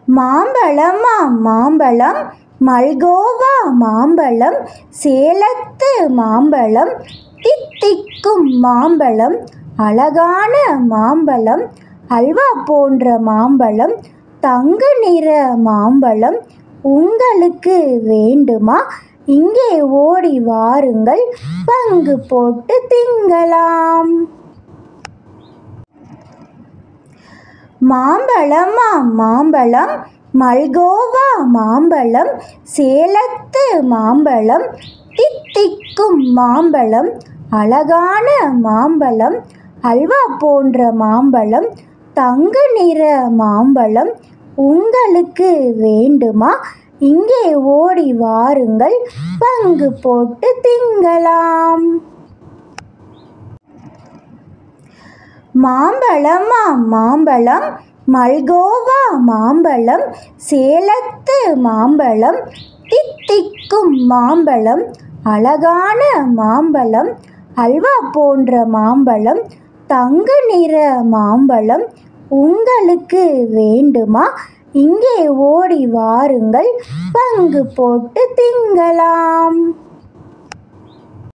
மாம்பழமா மாம்பழம் மல்கோவா மாம்பழம் சேலத்து மாம்பழம் தித்திக்கும் மாம்பழம் அழகான மாம்பழம் அல்வா போன்ற மாம்பழம் தங்க நிற மாம்பழம் உங்களுக்கு வேண்டுமா இங்கே ஓடி வாருங்கள் பங்கு போட்டு திங்கலாம் மாம்பழமா மாம்பழம் மல்கோவா மாம்பழம் சேலத்து மாம்பழம் தித்திக்கும் மாம்பழம் அழகான மாம்பழம் அல்வா போன்ற மாம்பழம் தங்க நிற மாம்பழம் உங்களுக்கு வேண்டுமா இங்கே ஓடி வாருங்கள் பங்கு போட்டு திங்கலாம் மாம்பழமா மாம்பழம் மல்கோவா மாம்பழம் சேலத்து மாம்பழம் தித்திக்கும் மாம்பழம் அழகான மாம்பழம் அல்வா போன்ற மாம்பழம் தங்க நிற மாம்பழம் உங்களுக்கு வேண்டுமா இங்கே ஓடி வாருங்கள் பங்கு போட்டு திங்கலாம்